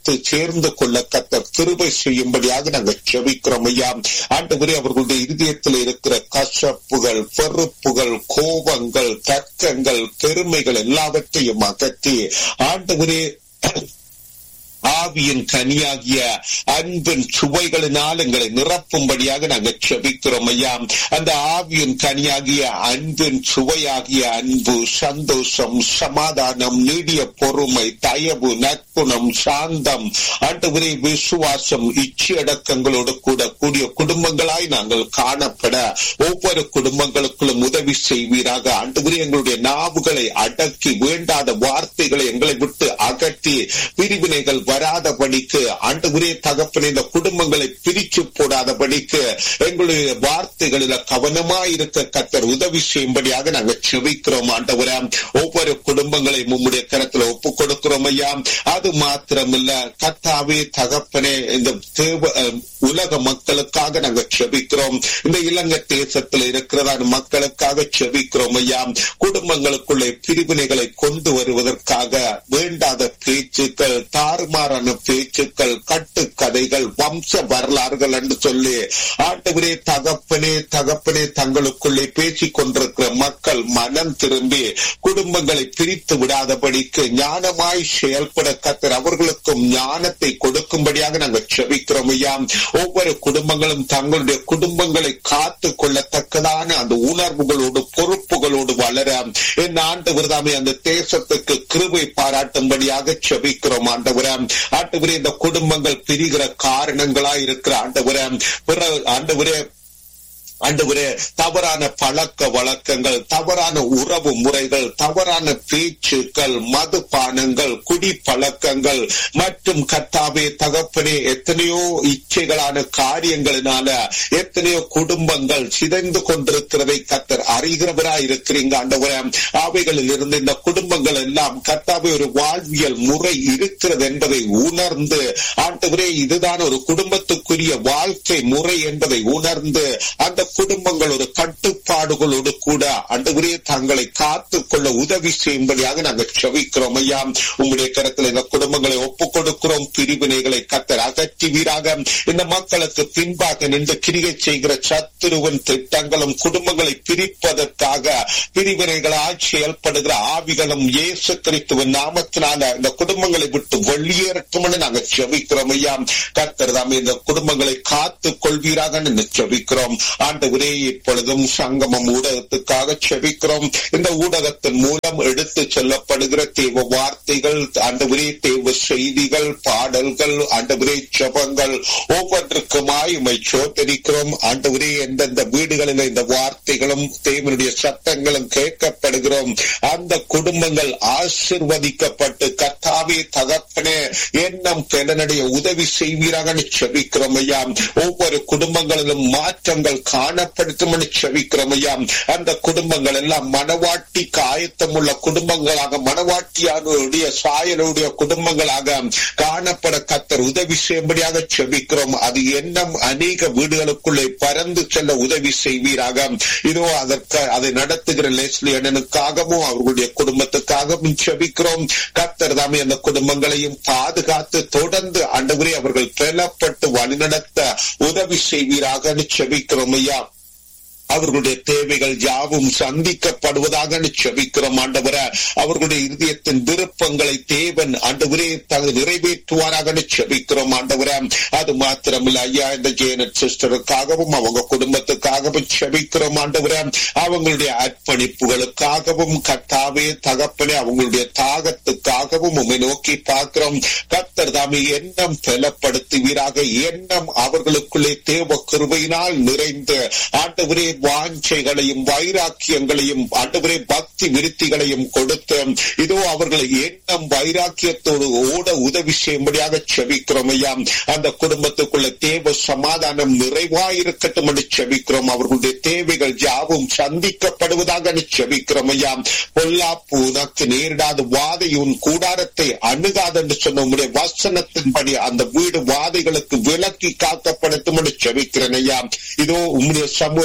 அழைத்து சேர்ந்து கொள்ள கத்தர் கிருபை செய்யும்படியாக நாங்கள் செபிக்கிறோம் ஐயா ஆண்டவரே அவர்களுடைய இருதயத்தில் இருக்கிற கசப்புகள் வெறுப்புகள் கோபங்கள் தர்க்கங்கள் பெருமைகள் எல்லாவற்றையும் அகற்றி ஆண்டவரே ஆவியின் கனியாகிய அன்பின் சுவைகளினால் எங்களை நிரப்பும்படியாக நாங்கள் செபிக்கிறோம் ஐயா அந்த ஆவியின் கனியாகிய அன்பின் சுவையாகிய அன்பு சந்தோஷம் சமாதானம் நீடிய பொறுமை தயவு நற்குணம் சாந்தம் ஆண்டவரே விசுவாசம் இச்சையடக்கங்களோடு கூட கூடிய குடும்பங்களாய் நாங்கள் காணப்பட ஒவ்வொரு குடும்பங்களுக்குள்ளும் உதவி செய்வீராக ஆண்டவரே எங்களுடைய நாவுகளை அடக்கி வேண்டாத வார்த்தைகளை எங்களை விட்டு அகற்றி பிரிவினைகள் வராதபடிக்கு ஆண்டவரே தகப்பன இந்த குடும்பங்களை பிரிச்சு போடாதபடிக்கு எங்களுடைய வார்த்தைகளில கவனமாயிருக்க கத்தர் உதவி செய்யும்படியாக நாங்கள் செபிக்கிறோம் ஆண்டவரே ஒவ்வொரு குடும்பங்களை உம்முடைய கரத்துல ஒப்பு கொடுக்கிறோம் ஐயா அது மாத்திரமில்ல கத்தாவே தகப்பனே இந்த தேவ உலக மக்களுக்காக நாங்கள் செபிக்கிறோம் இந்த இலங்கை தேசத்தில் இருக்கிறதான மக்களுக்காக செபிக்கிறோம் ஐயா குடும்பங்களுக்குள்ளே பிரிவினைகளை கொண்டு வருவதற்காக வேண்டாத பேச்சுக்கள் தாறுமாறான பேச்சுக்கள் கட்டுக்கதைகள் வம்ச வரலாறுகள் என்று சொல்லி ஆண்டவரே தகப்பனே தகப்பனே தங்களுக்குள்ளே பேசிக் கொண்டிருக்கிற மக்கள் மனம் திரும்பி குடும்பங்களை பிரித்து விடாதபடிக்கு ஞானமாய் செயல்பட கத்தர் அவர்களுக்கும் ஞானத்தை கொடுக்கும்படியாக நாங்கள் செபிக்கிறோம் ஐயா ஒவ்வொரு குடும்பங்களும் தங்களுடைய குடும்பங்களை காத்து கொள்ளத்தக்கதான அந்த உணர்வுகளோடு பொறுப்புகளோடு வளர என் ஆண்டு விரதாமே அந்த தேசத்துக்கு கிருபை பாராட்டும்படியாக செபிக்கிறோம் ஆண்டவரே ஆண்டவரே இந்த குடும்பங்கள் பிரிகிற காரணங்களா இருக்கிற ஆண்டவரே ஆண்டவரே ஆண்டவரே தவறான பழக்க வழக்கங்கள் தவறான உறவு முறைகள் தவறான பேச்சுக்கள் மதுபானங்கள் குடி பழக்கங்கள் மற்றும் கத்தாவே தகப்பனே எத்தனையோ இச்சைகளான காரியங்களினால எத்தனையோ குடும்பங்கள் சிதைந்து கொண்டிருக்கிறதை கத்தர் அறிகிறவராய் இருக்கிறீங்க ஆண்டவரே அவைகளில் இருந்து இந்த குடும்பங்கள் எல்லாம் கத்தாவே ஒரு வாழ்வியல் முறை இருக்கிறது என்பதை உணர்ந்து ஆண்டவரே இதுதான் ஒரு குடும்பத்துக்குரிய வாழ்க்கை முறை என்பதை உணர்ந்து அந்த குடும்பங்கள் ஒரு கட்டுப்பாடுகளோடு கூட அன்றுவரே தங்களை காத்து கொள்ள உதவி செய்யும்படியாக நாங்கள் செவிக்கிறோம் ஐயா உங்களுடைய கருத்தில் இந்த குடும்பங்களை ஒப்புக் கொடுக்கிறோம் பிரிவினைகளை கத்தர் அகற்றுவீராக இந்த மக்களுக்கு பின்பாக நின்று கிரிகை செய்கிற சத்துருவன் திட்டங்களும் குடும்பங்களை பிரிப்பதற்காக பிரிவினைகளால் செயல்படுகிற ஆவிகளும் இயேசு கிறிஸ்துவின் நாமத்தினால இந்த குடும்பங்களை விட்டு வெளியேறட்டும் என்று நாங்கள் செவிக்கிறோம் ஐயா கத்தர் தாமே இந்த குடும்பங்களை காத்து கொள்வீராக செவிக்கிறோம் ஆண்டவரே இப்பொழுதும் சங்கமம் ஊடகத்துக்காக செபிக்கிறோம் இந்த ஊடகத்தின் மூலம் எடுத்து செல்லப்படுகிற தேவ வார்த்தைகள் ஆண்டவரே தேவ செய்திகள் பாடல்கள் ஆண்டவரே ஜபங்கள் ஒவ்வொன்றுக்குமாய் உமை சோதரிக்கிறோம் ஆண்டவரே எந்தெந்த வீடுகளில் இந்த வார்த்தைகளும் தேவனுடைய சத்தங்களும் கேட்கப்படுகிறோம் அந்த குடும்பங்கள் ஆசிர்வதிக்கப்பட்டு கத்தாவே தகப்பனே எண்ணம் பெலனுடைய உதவி செய்வீராக செபிக்கிறோம் ஐயா ஒவ்வொரு குடும்பங்களிலும் மாற்றங்கள் காணப்படுத்தும் செவிக்கிறோம் ஐயா அந்த குடும்பங்கள் எல்லாம் மனவாட்டிக்கு ஆயத்தம் உள்ள குடும்பங்களாக மனவாட்டியானுடைய சாயலுடைய குடும்பங்களாக காணப்பட கத்தர் உதவி செய்யும்படியாக செபிக்கிறோம் அது எண்ணம் அநேக வீடுகளுக்குள்ளே பறந்து செல்ல உதவி செய்வீராக இதோ அதற்கு அதை நடத்துகிற லெஸ்லி அண்ணனுக்காகவும் அவர்களுடைய குடும்பத்துக்காகவும் செபிக்கிறோம் கத்தர் தாமே அந்த குடும்பங்களையும் பாதுகாத்து தொடர்ந்து அண்டவரே அவர்கள் பெலப்பட்டு வழிநடத்த உதவி செய்வீராக செபிக்கிறோம் ஐயா அவர்களுடைய தேவைகள் யாவும் சந்திக்கப்படுவதாக செபிக்கிறோம் ஆண்டவர அவர்களுடைய இருதயத்தின் விருப்பங்களை தேவன் ஆண்டவரே தங்கள் நிறைவேற்றுவாராக செபிக்கிறோம் ஆண்டவர அது மாத்திரமில்ல ஐயா இந்த ஜேனட் சிஸ்டருக்காகவும் அவங்க குடும்பத்துக்காகவும் செபிக்கிறோம் ஆண்டவர அவங்களுடைய அர்ப்பணிப்புகளுக்காகவும் கத்தாவே தகப்பனே அவங்களுடைய தாகத்துக்காகவும் உண்மை நோக்கி பார்க்கிறோம் கத்தர் தாமே எண்ணம் பலப்படுத்துவீராக எண்ணம் அவர்களுக்குள்ளே தேவ கிருபையினால் நிறைந்து ஆண்டவரே வாஞ்சைகளையும் வைராக்கியங்களையும் ஆண்டவரே பக்தி விருத்திகளையும் கொடுத்து இதோ அவர்களை எண்ணம் வைராக்கியத்தோடு ஓட உதவி செய்யும்படியாக செபிக்கிறோம் ஐயா அந்த குடும்பத்துக்குள்ள தேவ சமாதானம் நிறைவாயிருக்கட்டும் என்று செபிக்கிறோம் அவர்களுடைய தேவைகள் யாவும் சந்திக்கப்படுவதாக செபிக்கிறோம் ஐயா பொல்லாப்பு உனக்கு நேரிடாத வாதை உன் கூடாரத்தை அணுகாது என்று சொன்ன உங்களுடைய வசனத்தின்படி அந்த வீடு வாதைகளுக்கு விலக்கி காக்கப்படுத்தும் என்று செபிக்கிறேன் ஐயா இதோ உங்களுடைய சமூகத்துல வந்து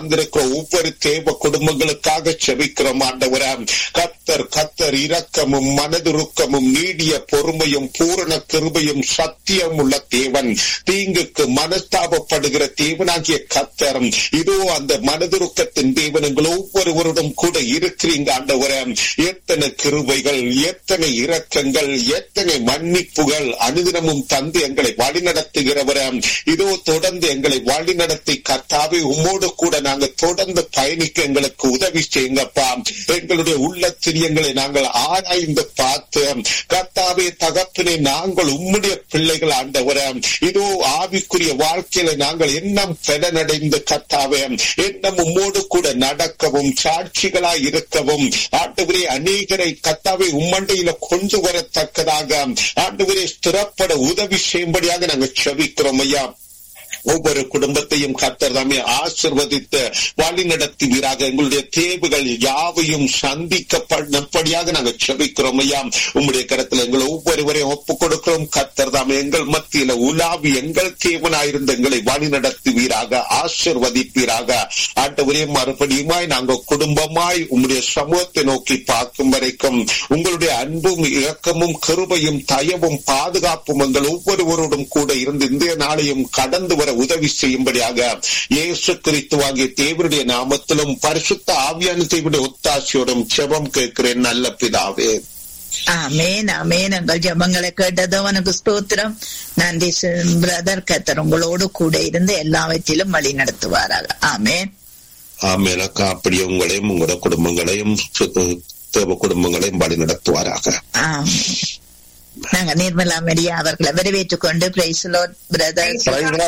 வந்திருக்கிற ஒவ்வொரு தேவ குடும்பங்களுக்காக செபிக்கிறோம் ஆண்டவரே கத்தர் கத்தர் இரக்கமும் மனதுருக்கமும் நீடிய பொறுமையும் பூரண கிருபையும் சத்தியம் உள்ள தேவன் தீங்குக்கு மனஸ்தாபப்படுகிற தேவனாகிய கத்தர் இதோ அந்த மனதுருக்கத்தின் தேவன் எங்கள் ஒவ்வொருவருடன் கூட இருக்கிறீங்க ஆண்டவரே எத்தனை கிருபைகள் எத்தனை இரக்கங்கள் எத்தனை மன்னிப்புகள் அனுதினமும் தந்து எங்களை வழிநடத்துகிறவர இதோ தொடர்ந்து எங்களை வழிநடத்தி கத்தாவே உம்மோடு கூட நாங்க தொடர்ந்து பயணிக்க எங்களுக்கு உதவி செய்யுங்கப்பா எங்களுடைய உள்ளத்திரியங்களை நாங்கள் ஆராய்ந்து பார்த்து கத்தாவே தகப்பினை நாங்கள் உம்முடைய பிள்ளைகள் ஆண்டவர இதோ ஆவிக்குரிய வாழ்க்கையில நாங்கள் எண்ணம் பெறனடைந்து கத்தாவே எண்ணம் உம்மோடு கூட நடக்கவும் சாட்சிகளாய் இருக்கவும் ஆண்டவரே அநேகரை கத்தாவை உம்மண்டையில கொண்டு வரத்தக்கதாக ஆண்டவரே ஸ்திரப்பட உதவி செய்யும்படியாக நாங்கள் செபிக்கிறோம் ஐயா ஒவ்வொரு குடும்பத்தையும் கத்தர் தாமே ஆசிர்வதித்து வழி நடத்துவீராக எங்களுடைய தேவைகள் யாவையும் சந்திக்கப்படியாக நாங்கள் செபிக்கிறோம் ஐயா உங்களுடைய கருத்துல எங்கள் ஒவ்வொருவரையும் ஒப்புக் கொடுக்கிறோம் கத்தர் தாமே எங்கள் மத்தியில உலாவி எங்கள் தேவனாயிருந்த எங்களை வழி நடத்துவீராக ஆசிர்வதிப்பீராக ஆண்டவரே மறுபடியுமாய் நாங்கள் குடும்பமாய் உங்களுடைய சமூகத்தை நோக்கி பார்க்கும் வரைக்கும் உங்களுடைய அன்பும் இரக்கமும் கருபையும் தயவும் பாதுகாப்பும் எங்கள் ஒவ்வொருவரோடும் கூட இருந்து இந்த நாளையும் கடந்து வர உதவி செய்யும்படியாக இயேசு கிறிஸ்து ஆகிய தேவனுடைய நாமத்திலும் பரிசுத்த ஆவியான தேவனுடைய ஒத்தாசையோடும் செபம் கேட்கிறேன் நல்ல பிதாவே ஆமேன் ஆமேன் எங்கள் ஜபங்களை கேட்டதும் உனக்கு ஸ்தோத்திரம் நன்றி பிரதர் கத்தர் உங்களோடு கூட இருந்து எல்லாவற்றிலும் வழி நடத்துவாராக ஆமேன் ஆமேனக்கா அப்படி உங்களையும் உங்களோட குடும்பங்களையும் தேவ குடும்பங்களையும் வழி நடத்துவாராக ஆமேன் நாங்க நிர்மலா மெரியா அவர்களை வரவேற்றுக் கொண்டு பிரைஸ்லோட் பிரதர்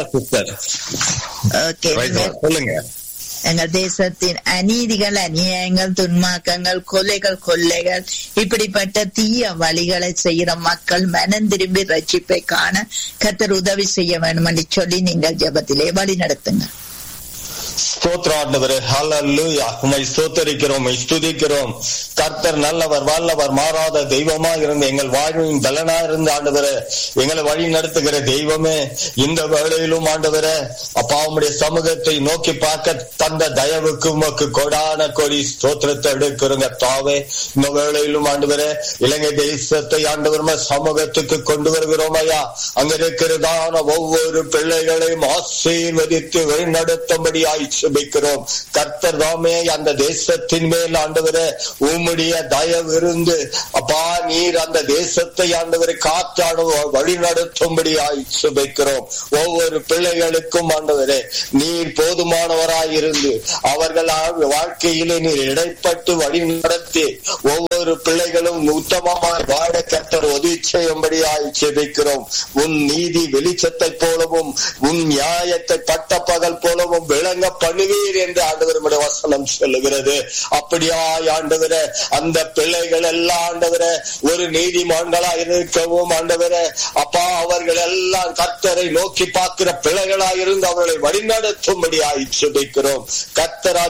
ஓகே சொல்லுங்க எங்கள் தேசத்தின் அநீதிகள் அநியாயங்கள் துன்மாக்கங்கள் கொலைகள் கொள்ளைகள் இப்படிப்பட்ட தீய வழிகளை செய்யற மக்கள் மனம் திரும்பி ரட்சிப்பை காண கத்தர் உதவி செய்ய வேண்டும் என்று சொல்லி நீங்கள் ஜபத்திலே வழி நடத்துங்க ஸ்தோத்ராண்டவரே ஹalleluya உம்மை ஸ்தோத்தரிக்கிறோம் உம்மை ஸ்துதிக்கிறோம் கர்த்தர் நல்லவர் வல்லவர் மாறாத தெய்வமா இருந்து எங்கள் வாழ்வின் பலனா இருந்து ஆண்டவரே எங்களை வழி நடத்துகிற தெய்வமே இந்த வேளையிலும் ஆண்டவரே அப்பா உம்முடைய சமூகத்தை நோக்கி பார்க்க தந்த தயவுக்கு உமக்கு கொடான கொடி ஸ்தோத்திரத்தை எடுக்கிறோங்க தாவே இந்த வேளையிலும் ஆண்டவரே இலங்கை தேசத்தை ஆண்டவருமா சமூகத்துக்கு கொண்டு வருகிறோம் ஐயா அங்க இருக்கிறதான ஒவ்வொரு பிள்ளைகளையும் ஆசீர்வதித்து வழிநடத்தும்படியாய் ஜெபிக்கிறோம் கர்த்தர் தாமே அந்த தேசத்தின் மேல் ஆண்டவரே உம்முடைய தயவு இருந்து அப்பா நீர் அந்த தேசத்தை ஆண்டவரை காற்றாடு வழி நடத்தும்படியாய் சுபிக்கிறோம் ஒவ்வொரு பிள்ளைகளுக்கும் ஆண்டவரே நீர் போதுமானவராய் இருந்து அவர்கள் வாழ்க்கையிலே நீர் இடைப்பட்டு வழி நடத்தி ஒவ்வொரு பிள்ளைகளும் உத்தமமாய் வாழ கர்த்தர் உதவி செய்யும்படியாய் ஜெபிக்கிறோம் உன் நீதி வெளிச்சத்தை போலவும் உன் நியாயத்தை பட்ட பகல் போலவும் விளங்க பண்ணுவீர் என்று ஆண்டவருடைய வசனம் சொல்லுகிறது அப்படியாய் ஆண்டவர அந்த பிள்ளைகள் எல்லாம் ஆண்டவர ஒரு நீதிமான்களா இருக்கவும் ஆண்டவர அப்பா அவர்கள் எல்லாம் கர்த்தரை நோக்கி பார்க்கிற பிள்ளைகளா இருந்து அவர்களை வழிநடத்தும்படியாய் சுபிக்கிறோம் கர்த்தரா